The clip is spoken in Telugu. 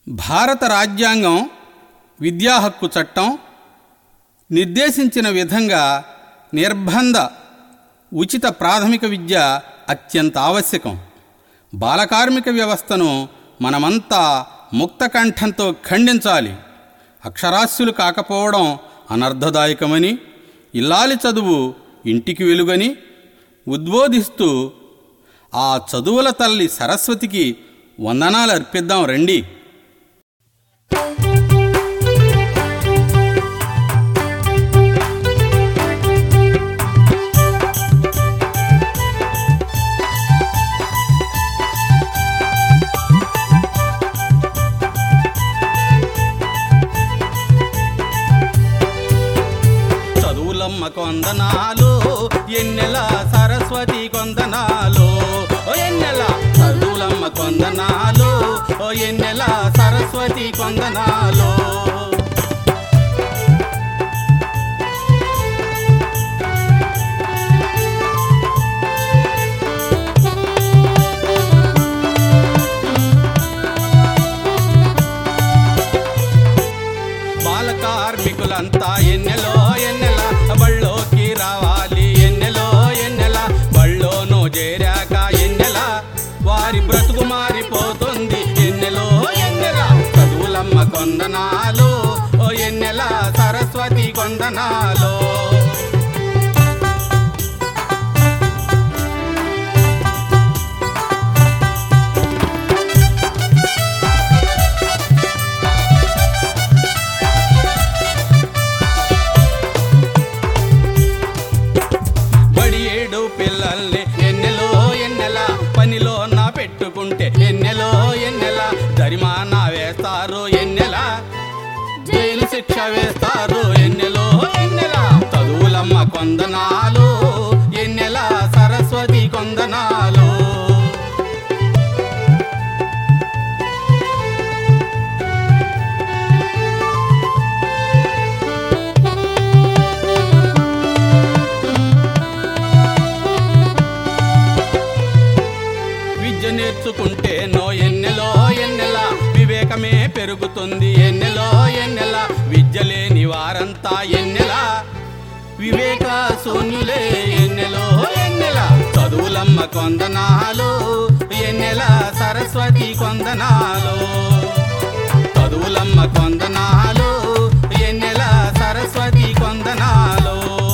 భారత రాజ్యాంగం విద్యా హక్కు చట్టం నిర్దేశించిన విధంగా నిర్బంధ ఉచిత ప్రాథమిక విద్య అత్యంత ఆవశ్యకం బాలకార్మిక వ్యవస్థను మనమంతా ముక్తకంఠంతో ఖండించాలి అక్షరాస్యులు కాకపోవడం అనర్థదాయకమని ఇల్లాలి చదువు ఇంటికి వెలుగని ఉద్బోధిస్తూ ఆ చదువుల తల్లి సరస్వతికి వందనాలు అర్పిద్దాం రండి చదువులమ్మ కొందనాలు ఎన్నెల సరస్వతి కొందనాలు ఓ ఎన్నెల చదువులమ్మ కొందనాలు ఓ ఎన్నెల సరస్వతి కొందనాలు బాల కార్మికులంతా ఎన్నెలో ఎన్నెల బళ్ళోకి రావాలి ఎన్నెలో ఎన్నెల బళ్ళోనూ చేరాక ఎన్నెల వారి బ్రతుకు మారిపోతుంది ఎన్నెలో ఎన్నెల చదువులమ్మ కొందనాలు ఓ ఎన్నెల సరస్వతి కొందనాలు బడి ఏడు పిల్లల్ని ఎన్నెలో ఎన్నెల పనిలో నా పెట్టుకుంటే ఎన్నెలో ఎన్నెల జరిమానా వేస్తారు ఎన్నెల జైలు శిక్ష వేస్తారు ఎన్నెలో ఎన్నెల చదువులమ్మ కొందనాలు ఎన్నెల సరస్వతి కొందనాలు విద్య నేర్చుకుంటే నో ఎన్నెలో ఎన్నెల వివేకమే పెరుగుతుంది ఎన్నెలో ఎన్నెల విద్య లేని వారంతా ఎన్నెల వివేక శూన్యులే ఎన్నెలో ఎన్నెల చదువులమ్మ కొందనాలు ఎన్నెల సరస్వతి కొందనాలు చదువులమ్మ కొందనాలు ఎన్నెల సరస్వతి కొందనాలు